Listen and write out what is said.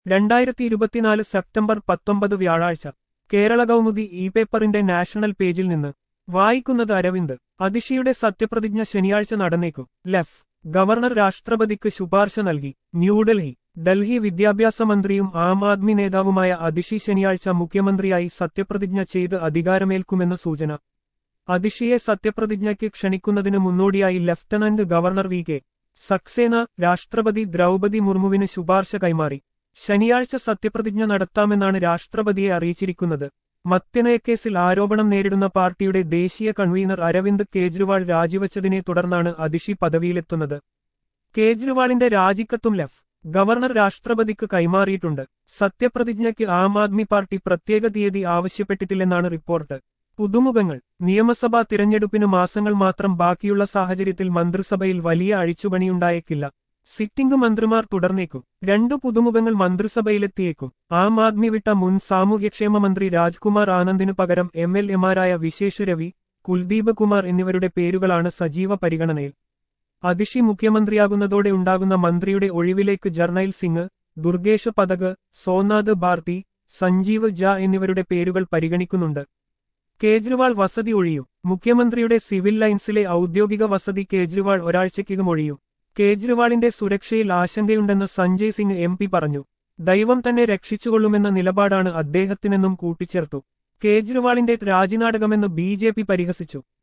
രണ്ടായിരത്തി ഇരുപത്തിനാല് സെപ്റ്റംബർ പത്തൊമ്പത് വ്യാഴാഴ്ച കേരള കൗമുദി ഇ പേപ്പറിന്റെ നാഷണൽ പേജിൽ നിന്ന് വായിക്കുന്നത് അരവിന്ദ് അതിഷിയുടെ സത്യപ്രതിജ്ഞ ശനിയാഴ്ച നടന്നേക്കും ലെഫ് ഗവർണർ രാഷ്ട്രപതിക്ക് ശുപാർശ നൽകി ന്യൂഡൽഹി ഡൽഹി വിദ്യാഭ്യാസ മന്ത്രിയും ആം ആദ്മി നേതാവുമായ അതിഷി ശനിയാഴ്ച മുഖ്യമന്ത്രിയായി സത്യപ്രതിജ്ഞ ചെയ്ത് അധികാരമേൽക്കുമെന്ന് സൂചന അതിഷിയെ സത്യപ്രതിജ്ഞയ്ക്ക് ക്ഷണിക്കുന്നതിന് മുന്നോടിയായി lieutenant governor V K Saxena രാഷ്ട്രപതി ദ്രൗപതി മുർമുവിന് ശുപാർശ കൈമാറി ശനിയാഴ്ച സത്യപ്രതിജ്ഞ നടത്താമെന്നാണ് രാഷ്ട്രപതിയെ അറിയിച്ചിരിക്കുന്നത് മദ്യനയക്കേസിൽ ആരോപണം നേരിടുന്ന പാർട്ടിയുടെ ദേശീയ കൺവീനർ അരവിന്ദ് കേജ്രിവാൾ രാജിവച്ചതിനെ തുടർന്നാണ് അതിഷി പദവിയിലെത്തുന്നത് കേജ്രിവാളിന്റെ രാജിക്കത്തും ലെഫ് ഗവർണർ രാഷ്ട്രപതിക്ക് കൈമാറിയിട്ടുണ്ട് സത്യപ്രതിജ്ഞയ്ക്ക് ആം ആദ്മി പാർട്ടി പ്രത്യേക തീയതി ആവശ്യപ്പെട്ടിട്ടില്ലെന്നാണ് റിപ്പോർട്ട് പുതുമുഖങ്ങൾ നിയമസഭാ തിരഞ്ഞെടുപ്പിന് മാസങ്ങൾ മാത്രം ബാക്കിയുള്ള സാഹചര്യത്തിൽ മന്ത്രിസഭയിൽ വലിയ അഴിച്ചുപണിയുണ്ടായേക്കില്ല സിറ്റിംഗ് മന്ത്രിമാർ തുടർന്നേക്കും രണ്ടു പുതുമുഖങ്ങൾ മന്ത്രിസഭയിലെത്തിയേക്കും ആം ആദ്മി വിട്ട മുൻ സാമൂഹ്യക്ഷേമ മന്ത്രി രാജ്കുമാർ ആനന്ദിനു പകരം എം എൽ എമാരായ വിശേഷ് രവി കുൽദീപ് കുമാർ എന്നിവരുടെ പേരുകളാണ് സജീവ പരിഗണനയിൽ അതിഷി മുഖ്യമന്ത്രിയാകുന്നതോടെ ഉണ്ടാകുന്ന മന്ത്രിയുടെ ഒഴിവിലേക്ക് ജർണൈൽ സിംഗ് ദുർഗേഷ് പതക് സോനാഥ് ഭാർത്തി സഞ്ജീവ് ജ എന്നിവരുടെ പേരുകൾ പരിഗണിക്കുന്നുണ്ട് കേജ്രിവാൾ വസതി ഒഴിയും മുഖ്യമന്ത്രിയുടെ സിവിൽ ലൈൻസിലെ ഔദ്യോഗിക വസതി കേജ്രിവാൾ ഒരാഴ്ചയ്ക്കകം ഒഴിയും കേജ്രിവാളിന്റെ സുരക്ഷയിൽ ആശങ്കയുണ്ടെന്ന് സഞ്ജയ് സിംഗ് എം പി പറഞ്ഞു ദൈവം തന്നെ രക്ഷിച്ചുകൊള്ളുമെന്ന നിലപാടാണ് അദ്ദേഹത്തിനെന്നും കൂട്ടിച്ചേർത്തു കേജ്രിവാളിന്റെ രാജിനാടകമെന്ന് ബി ജെ പി പരിഹസിച്ചു